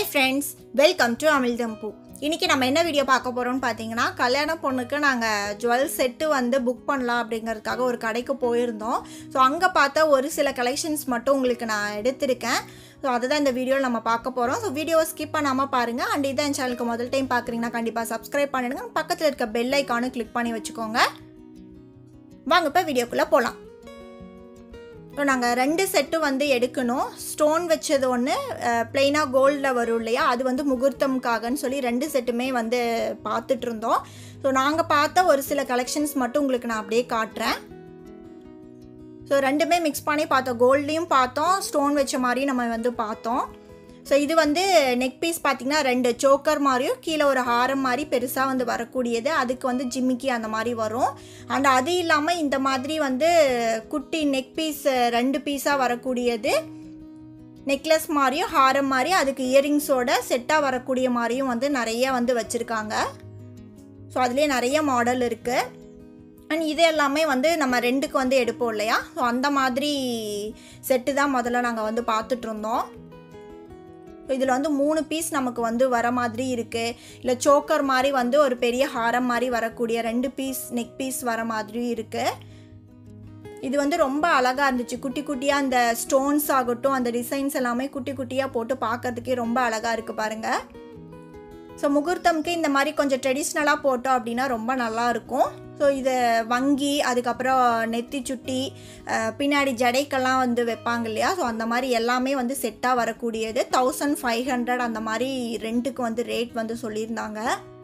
hi friends welcome to அமிழ்தம்பூ இன்றைக்கி நம்ம என்ன வீடியோ பார்க்க போகிறோம்னு பார்த்தீங்கன்னா கல்யாண பொண்ணுக்கு நாங்கள் ஜுவல் செட்டு வந்து புக் பண்ணலாம் அப்படிங்கிறதுக்காக ஒரு கடைக்கு போயிருந்தோம் ஸோ அங்கே பார்த்த ஒரு சில கலெக்ஷன்ஸ் மட்டும் உங்களுக்கு நான் எடுத்திருக்கேன் ஸோ அதுதான் இந்த வீடியோவில் நம்ம பார்க்க போகிறோம் ஸோ வீடியோவை ஸ்கிப் பண்ணாமல் பாருங்கள் அண்ட் இதான் என் சேனலுக்கு முதல் டைம் பார்க்குறீங்கன்னா கண்டிப்பாக சப்ஸ்கிரைப் பண்ணிடுங்க பக்கத்தில் இருக்க பெல் ஐக்கானும் கிளிக் பண்ணி வச்சுக்கோங்க வாங்க இப்போ வீடியோக்குள்ளே போகலாம் இப்போ நாங்கள் ரெண்டு செட்டு வந்து எடுக்கணும் ஸ்டோன் வச்சது ஒன்று பிளெயினாக கோல்டில் வரும் இல்லையா அது வந்து முகூர்த்தம்காகன்னு சொல்லி ரெண்டு செட்டுமே வந்து பார்த்துட்டு இருந்தோம் ஸோ நாங்கள் பார்த்த ஒரு சில கலெக்ஷன்ஸ் மட்டும் உங்களுக்கு நான் அப்படியே காட்டுறேன் ஸோ ரெண்டுமே மிக்ஸ் பண்ணி பார்த்தோம் கோல்ட்லேயும் பார்த்தோம் ஸ்டோன் வச்ச மாதிரியும் நம்ம வந்து பார்த்தோம் ஸோ இது வந்து நெக் பீஸ் பார்த்திங்கன்னா ரெண்டு சோக்கர் மாதிரியும் கீழே ஒரு ஹாரம் மாதிரி பெருசாக வந்து வரக்கூடியது அதுக்கு வந்து ஜிம்மிக்கி அந்த மாதிரி வரும் அண்ட் அது இல்லாமல் இந்த மாதிரி வந்து குட்டி நெக் பீஸ் ரெண்டு பீஸாக வரக்கூடியது நெக்லஸ் மாதிரியும் ஹாரம் மாதிரி அதுக்கு இயரிங்ஸோட செட்டாக வரக்கூடிய மாதிரியும் வந்து நிறைய வந்து வச்சுருக்காங்க ஸோ அதுலேயே நிறைய மாடல் இருக்குது அண்ட் இது எல்லாமே வந்து நம்ம ரெண்டுக்கு வந்து எடுப்போம் இல்லையா ஸோ அந்த மாதிரி செட்டு தான் முதல்ல நாங்கள் வந்து பார்த்துட்ருந்தோம் இதில் வந்து மூணு பீஸ் நமக்கு வந்து வர மாதிரி இருக்குது இல்லை சோக்கர் மாதிரி வந்து ஒரு பெரிய ஹாரம் மாதிரி வரக்கூடிய ரெண்டு பீஸ் நெக் பீஸ் வர மாதிரி இருக்குது இது வந்து ரொம்ப அழகாக இருந்துச்சு குட்டி குட்டியாக அந்த ஸ்டோன்ஸ் ஆகட்டும் அந்த டிசைன்ஸ் எல்லாமே குட்டி குட்டியாக போட்டு பார்க்கறதுக்கே ரொம்ப அழகாக இருக்குது பாருங்கள் ஸோ முகூர்த்தம்க்கு இந்த மாதிரி கொஞ்சம் ட்ரெடிஷ்னலாக போட்டோம் அப்படின்னா ரொம்ப நல்லாயிருக்கும் ஸோ இது வங்கி அதுக்கப்புறம் நெத்தி சுட்டி பின்னாடி ஜடைக்கெல்லாம் வந்து வைப்பாங்க இல்லையா ஸோ அந்த மாதிரி எல்லாமே வந்து செட்டாக வரக்கூடியது தௌசண்ட் ஃபைவ் ஹண்ட்ரட் அந்த மாதிரி ரெண்ட்டுக்கு வந்து ரேட் வந்து சொல்லியிருந்தாங்க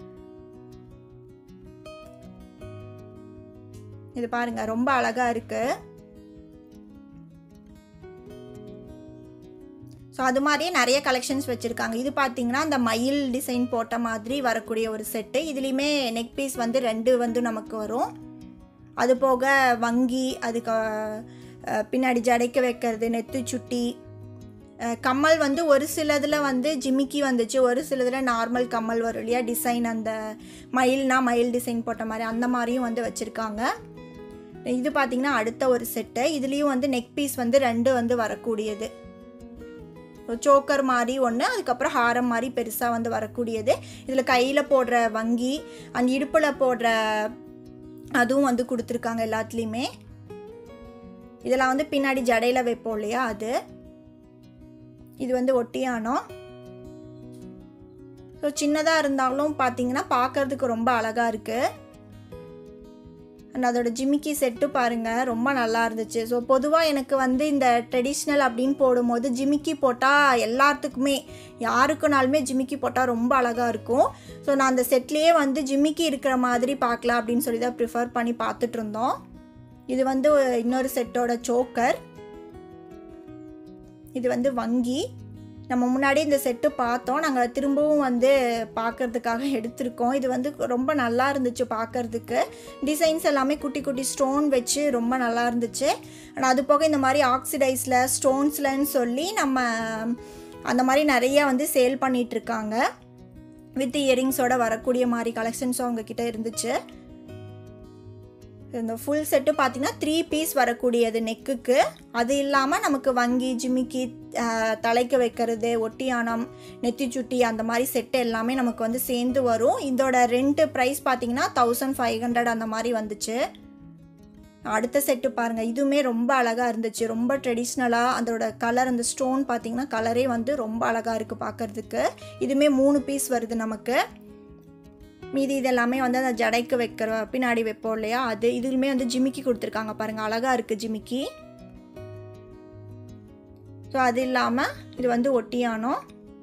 இது பாருங்க ரொம்ப அழகாக இருக்குது ஸோ அது மாதிரியே நிறைய கலெக்ஷன்ஸ் வச்சுருக்காங்க இது பார்த்தீங்கன்னா அந்த மயில் டிசைன் போட்ட மாதிரி வரக்கூடிய ஒரு செட்டு இதுலேயுமே நெக் பீஸ் வந்து ரெண்டு வந்து நமக்கு வரும் அது போக வங்கி அதுக்கு பின்னாடி ஜடைக்க வைக்கிறது நெத்து சுட்டி கம்மல் வந்து ஒரு சிலதில் வந்து ஜிமிக்கி வந்துச்சு ஒரு சிலதில் நார்மல் கம்மல் வரும் இல்லையா டிசைன் அந்த மயில்னா மயில் டிசைன் போட்ட மாதிரி அந்த மாதிரியும் வந்து வச்சுருக்காங்க இது பார்த்திங்கன்னா அடுத்த ஒரு செட்டு இதுலேயும் வந்து நெக் பீஸ் வந்து ரெண்டு வந்து வரக்கூடியது சோக்கர் மாதிரி ஒன்று அதுக்கப்புறம் ஹாரம் மாதிரி பெருசாக வந்து வரக்கூடியது இதில் கையில் போடுற வங்கி அந்த இடுப்பில் போடுற அதுவும் வந்து கொடுத்துருக்காங்க எல்லாத்துலேயுமே இதெல்லாம் வந்து பின்னாடி ஜடையில் வைப்போம் இல்லையா அது இது வந்து ஒட்டியானம் ஸோ சின்னதாக இருந்தாலும் பார்த்தீங்கன்னா பார்க்குறதுக்கு ரொம்ப அழகாக இருக்குது அண்ட் அதோட ஜிமிக்கி செட்டு பாருங்கள் ரொம்ப நல்லா இருந்துச்சு ஸோ பொதுவாக எனக்கு வந்து இந்த ட்ரெடிஷ்னல் அப்படின்னு போடும்போது ஜிமிக்கி போட்டால் எல்லாத்துக்குமே யாருக்குனாலுமே ஜிமிக்கி போட்டால் ரொம்ப அழகாக இருக்கும் ஸோ நான் அந்த செட்லேயே வந்து ஜிமிக்கி இருக்கிற மாதிரி பார்க்கலாம் அப்படின்னு சொல்லி தான் ப்ரிஃபர் பண்ணி பார்த்துட்டு இருந்தோம் இது வந்து இன்னொரு செட்டோட சோக்கர் இது வந்து வங்கி நம்ம முன்னாடி இந்த செட்டு பார்த்தோம் நாங்கள் திரும்பவும் வந்து பார்க்குறதுக்காக எடுத்திருக்கோம் இது வந்து ரொம்ப நல்லா இருந்துச்சு பார்க்குறதுக்கு டிசைன்ஸ் எல்லாமே குட்டி குட்டி ஸ்டோன் வச்சு ரொம்ப நல்லா இருந்துச்சு ஆனால் அது போக இந்த மாதிரி ஆக்சிடைஸில் ஸ்டோன்ஸ்லன்னு சொல்லி நம்ம அந்த மாதிரி நிறைய வந்து சேல் பண்ணிகிட்ருக்காங்க வித் இயரிங்ஸோட வரக்கூடிய மாதிரி கலெக்ஷன்ஸும் அவங்கக்கிட்ட இருந்துச்சு இந்த ஃபுல் செட்டு பார்த்திங்கன்னா த்ரீ பீஸ் வரக்கூடியது நெக்குக்கு அது இல்லாமல் நமக்கு வங்கி ஜிமிக்கி தலைக்கு வைக்கிறது ஒட்டியானம் நெத்தி சுட்டி அந்த மாதிரி செட்டு எல்லாமே நமக்கு வந்து சேர்ந்து வரும் இதோட ரெண்ட்டு ப்ரைஸ் பார்த்திங்கன்னா தௌசண்ட் ஃபைவ் ஹண்ட்ரட் அந்த மாதிரி வந்துச்சு அடுத்த செட்டு பாருங்கள் இதுவுமே ரொம்ப அழகாக இருந்துச்சு ரொம்ப ட்ரெடிஷ்னலாக அதோட கலர் அந்த ஸ்டோன் பார்த்திங்கன்னா கலரே வந்து ரொம்ப அழகாக இருக்குது பார்க்குறதுக்கு இதுவுமே மூணு பீஸ் வருது நமக்கு மீதி இதெல்லாமே வந்து அந்த ஜடைக்கு வைக்கிற பின்னாடி வைப்போம் இல்லையா அது இதுலையுமே வந்து ஜிமிக்கி கொடுத்துருக்காங்க பாருங்கள் அழகாக இருக்குது ஜிமிக்கி ஸோ அது இல்லாமல் இது வந்து ஒட்டியானம்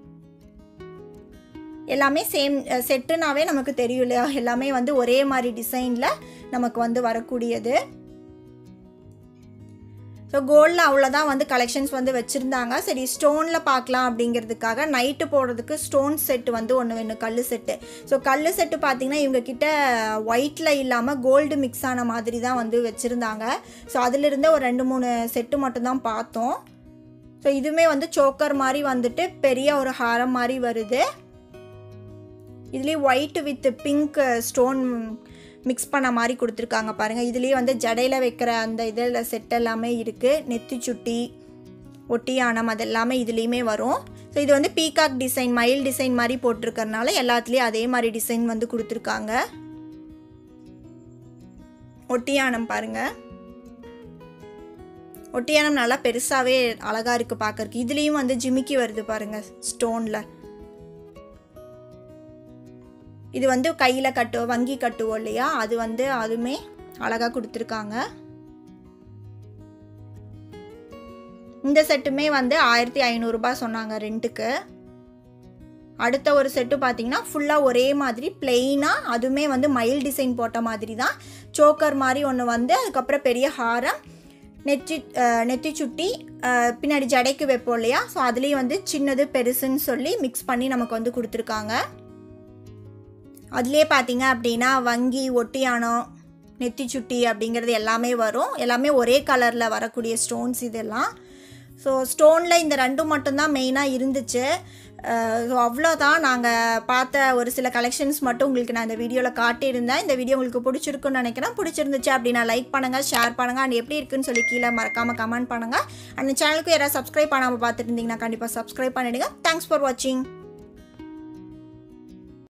எல்லாமே சேம் செட்டுனாவே நமக்கு தெரியும் இல்லையா எல்லாமே வந்து ஒரே மாதிரி டிசைனில் நமக்கு வந்து வரக்கூடியது ஸோ கோல்டில் அவ்வளோதான் வந்து கலெக்ஷன்ஸ் வந்து வச்சுருந்தாங்க சரி ஸ்டோனில் பார்க்கலாம் அப்படிங்கிறதுக்காக நைட்டு போடுறதுக்கு ஸ்டோன் செட்டு வந்து ஒன்று வேணும் கல் செட்டு ஸோ கல் செட்டு பார்த்திங்கன்னா இவங்க கிட்ட ஒயிட்டில் இல்லாமல் கோல்டு மிக்ஸ் ஆன மாதிரி தான் வந்து வச்சுருந்தாங்க ஸோ அதிலிருந்தே ஒரு ரெண்டு மூணு செட்டு மட்டும்தான் பார்த்தோம் ஸோ இதுவுமே வந்து சோக்கர் மாதிரி வந்துட்டு பெரிய ஒரு ஹாரம் மாதிரி வருது இதுலேயும் white with pink stone mix பண்ண மாதிரி கொடுத்துருக்காங்க பாருங்கள் இதுலேயே வந்து ஜடையில் வைக்கிற அந்த இதில் செட் எல்லாமே இருக்குது நெத்தி சுட்டி ஒட்டியானம் அது எல்லாமே இதுலேயுமே வரும் ஸோ இது வந்து பீகாக் டிசைன் மயில் டிசைன் மாதிரி போட்டிருக்கறனால எல்லாத்துலேயும் அதே மாதிரி டிசைன் வந்து கொடுத்துருக்காங்க ஒட்டியானம் பாருங்கள் ஒட்டியானம் நல்லா பெருசாகவே அழகாக இருக்குது பார்க்கறக்கு இதுலேயும் வந்து ஜிமிக்கி வருது பாருங்கள் ஸ்டோனில் இது வந்து கையில் கட்டு வங்கி கட்டுவோம் இல்லையா அது வந்து அதுவுமே அழகாக கொடுத்துருக்காங்க இந்த செட்டுமே வந்து ஆயிரத்தி ஐநூறுரூபா சொன்னாங்க ரெண்ட்டுக்கு அடுத்த ஒரு செட்டு பார்த்தீங்கன்னா ஃபுல்லாக ஒரே மாதிரி பிளெயினாக அதுவுமே வந்து மயில் டிசைன் போட்ட மாதிரி தான் சோக்கர் மாதிரி ஒன்று வந்து அதுக்கப்புறம் பெரிய ஹாரம் நெத்தி நெத்தி சுட்டி பின்னாடி ஜடைக்கு வைப்போம் இல்லையா ஸோ அதுலேயும் வந்து சின்னது பெருசுன்னு சொல்லி மிக்ஸ் பண்ணி நமக்கு வந்து கொடுத்துருக்காங்க அதுலேயே பார்த்தீங்க அப்படின்னா வங்கி ஒட்டியானம் நெத்தி சுட்டி அப்படிங்கிறது எல்லாமே வரும் எல்லாமே ஒரே கலரில் வரக்கூடிய ஸ்டோன்ஸ் இதெல்லாம் ஸோ ஸ்டோனில் இந்த ரெண்டும் மட்டும்தான் மெயினாக இருந்துச்சு ஸோ அவ்வளோதான் நாங்கள் பார்த்த ஒரு சில கலெக்ஷன்ஸ் மட்டும் உங்களுக்கு நான் இந்த வீடியோவில் காட்டியிருந்தேன் இந்த வீடியோ உங்களுக்கு பிடிச்சிருக்குன்னு நினைக்கிறேன் பிடிச்சிருந்துச்சு அப்படின்னா லைக் பண்ணுங்கள் ஷேர் பண்ணுங்கள் அண்ட் எப்படி இருக்குன்னு சொல்லி கீழே மறக்காமல் கமெண்ட் பண்ணுங்கள் அந்த சேனலுக்கு யாராவது சப்ஸ்கிரைப் பண்ணாமல் பார்த்துட்டு இருந்தீங்கன்னா கண்டிப்பாக சப்ஸ்கிரைப் பண்ணிவிடுங்க தேங்க்ஸ் ஃபார் வாட்சிங்